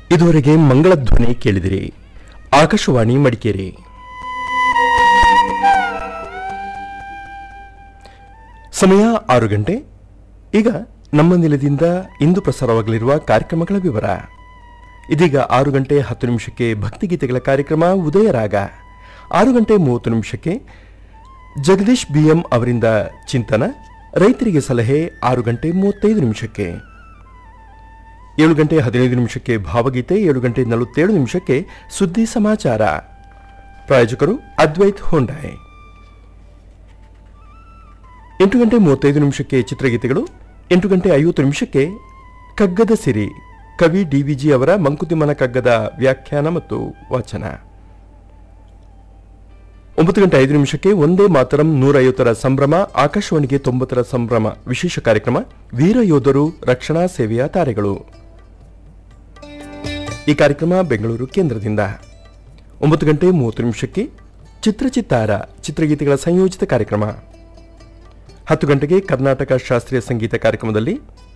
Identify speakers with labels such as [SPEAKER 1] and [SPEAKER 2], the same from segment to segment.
[SPEAKER 1] ಇದುವರೆಗೆ ಮಂಗಳಧ್ವನಿ ಕೇಳಿದಿರಿ ಆಕಾಶವಾಣಿ ಮಡಿಕೇರಿ ಸಮಯ ಆರು ಗಂಟೆ ಈಗ ನಮ್ಮ ನಿಲಯದಿಂದ ಇಂದು ಪ್ರಸಾರವಾಗಲಿರುವ ಕಾರ್ಯಕ್ರಮಗಳ ವಿವರ ಇದೀಗ ಆರು ಗಂಟೆ ಹತ್ತು ನಿಮಿಷಕ್ಕೆ ಭಕ್ತಿಗೀತೆಗಳ ಕಾರ್ಯಕ್ರಮ ಉದಯರಾಗ ಆರು ಗಂಟೆ ಮೂವತ್ತು ನಿಮಿಷಕ್ಕೆ ಜಗದೀಶ್ ಬಿಎಂ ಅವರಿಂದ ಚಿಂತನ ರೈತರಿಗೆ ಸಲಹೆ ಆರು ಗಂಟೆ ಮೂವತ್ತೈದು ನಿಮಿಷಕ್ಕೆ ಏಳು ಗಂಟೆ ಹದಿನೈದು ನಿಮಿಷಕ್ಕೆ ಭಾವಗೀತೆ ಏಳು ಗಂಟೆ ನಲವತ್ತೇಳು ನಿಮಿಷಕ್ಕೆ ಸುದ್ದಿ ಸಮಾಚಾರ ಪ್ರಾಯೋಜಕರು ಅದ್ವೈತ್ ಹೊಂಡಾಯ್ ಎಂಟು ಗಂಟೆ ಮೂವತ್ತೈದು ನಿಮಿಷಕ್ಕೆ ಚಿತ್ರಗೀತೆಗಳು ಎಂಟು ಗಂಟೆ ಐವತ್ತು ನಿಮಿಷಕ್ಕೆ ಕಗ್ಗದ ಸಿರಿ ಕವಿ ಡಿವಿಜಿ ಅವರ ಮಂಕುತಿಮ್ಮನ ಕಗ್ಗದ ವ್ಯಾಖ್ಯಾನ ಮತ್ತು ವಾಚನ ಒಂಬತ್ತು ಗಂಟೆ ಐದು ನಿಮಿಷಕ್ಕೆ ಒಂದೇ ಮಾತರಂ ನೂರೈವತ್ತರ ಸಂಭ್ರಮ ಆಕಾಶವಾಣಿಗೆ ತೊಂಬತ್ತರ ಸಂಭ್ರಮ ವಿಶೇಷ ಕಾರ್ಯಕ್ರಮ ವೀರ ಯೋಧರು ರಕ್ಷಣಾ ಸೇವೆಯ ತಾರೆಗಳು ಈ ಕಾರ್ಯಕ್ರಮ ಬೆಂಗಳೂರು ಕೇಂದ್ರದಿಂದ ಒಂಬತ್ತು ಗಂಟೆ ಮೂವತ್ತು ನಿಮಿಷಕ್ಕೆ ಚಿತ್ರಚಿತ್ತಾರ ಚಿತ್ರಗೀತೆಗಳ ಸಂಯೋಜಿತ ಕಾರ್ಯಕ್ರಮ ಹತ್ತು ಗಂಟೆಗೆ ಕರ್ನಾಟಕ ಶಾಸ್ತ್ರೀಯ ಸಂಗೀತ ಕಾರ್ಯಕ್ರಮದಲ್ಲಿ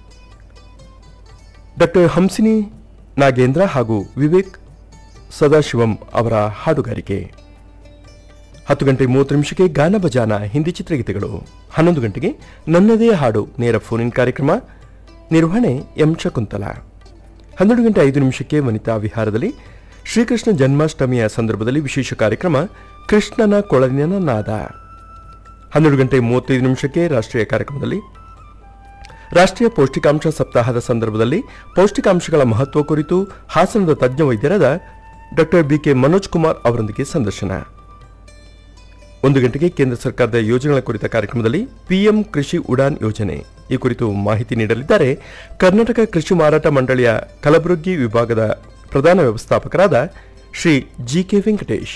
[SPEAKER 1] ಡಾಕ್ಟರ್ ಹಂಸಿನಿ ನಾಗೇಂದ್ರ ಹಾಗೂ ವಿವೇಕ್ ಸದಾಶಿವಂ ಅವರ ಹಾಡುಗಾರಿಕೆ ಹತ್ತು ಗಂಟೆ ಮೂವತ್ತು ನಿಮಿಷಕ್ಕೆ ಗಾನ ಬಜಾನ ಹಿಂದಿ ಚಿತ್ರಗೀತೆಗಳು ಹನ್ನೊಂದು ಗಂಟೆಗೆ ನನ್ನದೇ ಹಾಡು ನೇರ ಫೋನ್ ಇನ್ ಕಾರ್ಯಕ್ರಮ ನಿರ್ವಹಣೆ ಎಂ ಶಕುಂತಲ ಹನ್ನೆರಡು ಗಂಟೆ ಐದು ನಿಮಿಷಕ್ಕೆ ವನಿತಾ ವಿಹಾರದಲ್ಲಿ ಶ್ರೀಕೃಷ್ಣ ಜನ್ಮಾಷ್ಟಮಿಯ ಸಂದರ್ಭದಲ್ಲಿ ವಿಶೇಷ ಕಾರ್ಯಕ್ರಮ ಕೃಷ್ಣನ ಕೊಳಲಿನ ನಾದ ಹನ್ನೆರಡು ಗಂಟೆ ಮೂವತ್ತೈದು ನಿಮಿಷಕ್ಕೆ ರಾಷ್ಟ್ರೀಯ ಕಾರ್ಯಕ್ರಮದಲ್ಲಿ ರಾಷ್ಟ್ರೀಯ ಪೌಷ್ಟಿಕಾಂಶ ಸಪ್ತಾಹದ ಸಂದರ್ಭದಲ್ಲಿ ಪೌಷ್ಟಿಕಾಂಶಗಳ ಮಹತ್ವ ಕುರಿತು ಹಾಸನದ ತಜ್ಞ ವೈದ್ಯರಾದ ಡಾಕ್ಟರ್ ಬಿಕೆ ಮನೋಜ್ ಕುಮಾರ್ ಅವರೊಂದಿಗೆ ಸಂದರ್ಶನ ಒಂದು ಗಂಟೆಗೆ ಕೇಂದ್ರ ಸರ್ಕಾರದ ಯೋಜನೆಗಳ ಕುರಿತ ಕಾರ್ಯಕ್ರಮದಲ್ಲಿ ಪಿಎಂ ಕೃಷಿ ಉಡಾನ್ ಯೋಜನೆ ಈ ಕುರಿತು ಮಾಹಿತಿ ನೀಡಲಿದ್ದಾರೆ ಕರ್ನಾಟಕ ಕೃಷಿ ಮಾರಾಟ ಮಂಡಳಿಯ ಕಲಬುರಗಿ ವಿಭಾಗದ ಪ್ರಧಾನ ವ್ಯವಸ್ಥಾಪಕರಾದ ಶ್ರೀ ಜಿ ಕೆ ವೆಂಕಟೇಶ್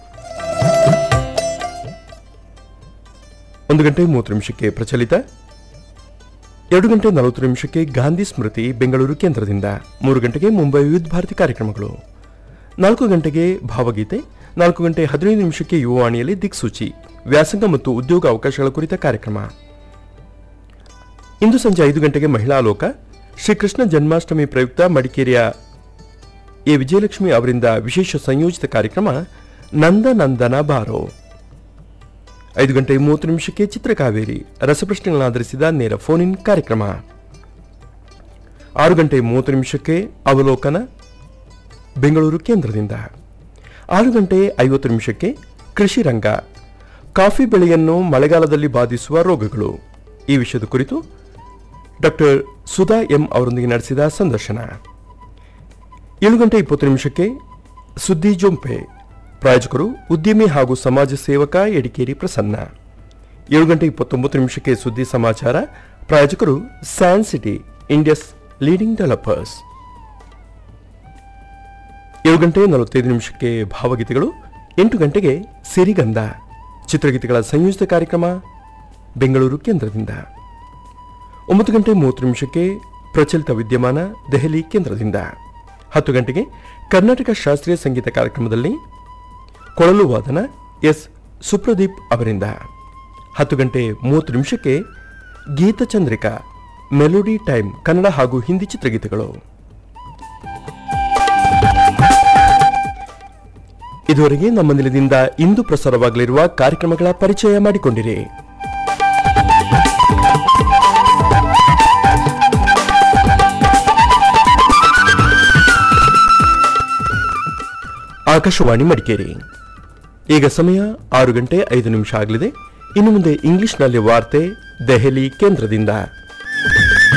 [SPEAKER 1] ಒಂದು ಗಂಟೆ ಮೂವತ್ತು ನಿಮಿಷಕ್ಕೆ ಪ್ರಚಲಿತ ಎರಡು ಗಂಟೆ ನಲವತ್ತು ನಿಮಿಷಕ್ಕೆ ಗಾಂಧಿ ಸ್ಮೃತಿ ಬೆಂಗಳೂರು ಕೇಂದ್ರದಿಂದ ಮೂರು ಗಂಟೆಗೆ ಮುಂಬೈ ವಿವಿಧ ಭಾರತಿ ಕಾರ್ಯಕ್ರಮಗಳು ನಾಲ್ಕು ಗಂಟೆಗೆ ಭಾವಗೀತೆ ನಾಲ್ಕು ಗಂಟೆ ಹದಿನೈದು ನಿಮಿಷಕ್ಕೆ ಯುವವಾಣಿಯಲ್ಲಿ ದಿಕ್ಸೂಚಿ ವ್ಯಾಸಂಗ ಮತ್ತು ಉದ್ಯೋಗ ಅವಕಾಶಗಳ ಕುರಿತ ಕಾರ್ಯಕ್ರಮ ಇಂದು ಸಂಜೆ ಐದು ಗಂಟೆಗೆ ಮಹಿಳಾ ಲೋಕ ಶ್ರೀಕೃಷ್ಣ ಜನ್ಮಾಷ್ಟಮಿ ಪ್ರಯುಕ್ತ ಮಡಿಕೇರಿಯ ಎ ವಿಜಯಲಕ್ಷ್ಮಿ ಅವರಿಂದ ವಿಶೇಷ ಸಂಯೋಜಿತ ಕಾರ್ಯಕ್ರಮ ನಂದ ನಂದನ ಬಾರೋ ಐದು ಗಂಟೆ ಮೂವತ್ತು ನಿಮಿಷಕ್ಕೆ ಚಿತ್ರಕಾವೇರಿ ರಸಪ್ರಶ್ನೆಗಳನ್ನು ಆಧರಿಸಿದ ನೇರ ಫೋನ್ ಇನ್ ಕಾರ್ಯಕ್ರಮ ಆರು ಗಂಟೆ ಮೂವತ್ತು ನಿಮಿಷಕ್ಕೆ ಅವಲೋಕನ ಬೆಂಗಳೂರು ಕೇಂದ್ರದಿಂದ ಆರು ಗಂಟೆ ಐವತ್ತು ನಿಮಿಷಕ್ಕೆ ಕೃಷಿ ರಂಗ ಕಾಫಿ ಬೆಳೆಯನ್ನು ಮಳೆಗಾಲದಲ್ಲಿ ಬಾಧಿಸುವ ರೋಗಗಳು ಈ ವಿಷಯದ ಕುರಿತು ಡಾಕ್ಟರ್ ಸುಧಾ ಎಂ ಅವರೊಂದಿಗೆ ನಡೆಸಿದ ಸಂದರ್ಶನ ಏಳು ಗಂಟೆ ಇಪ್ಪತ್ತು ನಿಮಿಷಕ್ಕೆ ಸುದ್ದಿ ಜೊಂಪೆ ಪ್ರಾಯೋಜಕರು ಉದ್ಯಮಿ ಹಾಗೂ ಸಮಾಜ ಸೇವಕ ಎಡಿಕೇರಿ ಪ್ರಸನ್ನ ಏಳು ಗಂಟೆ ಇಪ್ಪತ್ತೊಂಬತ್ತು ನಿಮಿಷಕ್ಕೆ ಸುದ್ದಿ ಸಮಾಚಾರ ಪ್ರಾಯೋಜಕರು San City India's leading developers ಏಳು ಗಂಟೆ ನಲವತ್ತೈದು ನಿಮಿಷಕ್ಕೆ ಭಾವಗೀತೆಗಳು ಎಂಟು ಗಂಟೆಗೆ ಸಿರಿಗಂಧ ಚಿತ್ರಗೀತೆಗಳ ಸಂಯೋಜಿತ ಕಾರ್ಯಕ್ರಮ ಬೆಂಗಳೂರು ಕೇಂದ್ರದಿಂದ ಒಂಬತ್ತು ಗಂಟೆ ಮೂವತ್ತು ನಿಮಿಷಕ್ಕೆ ಪ್ರಚಲಿತ ವಿದ್ಯಮಾನ ದೆಹಲಿ ಕೇಂದ್ರದಿಂದ ಹತ್ತು ಗಂಟೆಗೆ ಕರ್ನಾಟಕ ಶಾಸ್ತ್ರೀಯ ಸಂಗೀತ ಕಾರ್ಯಕ್ರಮದಲ್ಲಿ ಕೊಳಲು ವಾದನ ಎಸ್ ಸುಪ್ರದೀಪ್ ಅವರಿಂದ ಹತ್ತು ಗಂಟೆ ಮೂವತ್ತು ನಿಮಿಷಕ್ಕೆ ಗೀತಚಂದ್ರಿಕಾ ಮೆಲೋಡಿ ಟೈಮ್ ಕನ್ನಡ ಹಾಗೂ ಹಿಂದಿ ಚಿತ್ರಗೀತೆಗಳು ಇದುವರೆಗೆ ನಮ್ಮ ನಿಲಯದಿಂದ ಇಂದು ಪ್ರಸಾರವಾಗಲಿರುವ ಕಾರ್ಯಕ್ರಮಗಳ ಪರಿಚಯ ಮಾಡಿಕೊಂಡಿರಿ ಆಕಾಶವಾಣಿ ಮಡಿಕೇರಿ ಈಗ ಸಮಯ ಆರು ಗಂಟೆ ಐದು ನಿಮಿಷ ಆಗಲಿದೆ ಇನ್ನು ಮುಂದೆ ಇಂಗ್ಲಿಷ್ನಲ್ಲಿ ವಾರ್ತೆ ದೆಹಲಿ ಕೇಂದ್ರದಿಂದ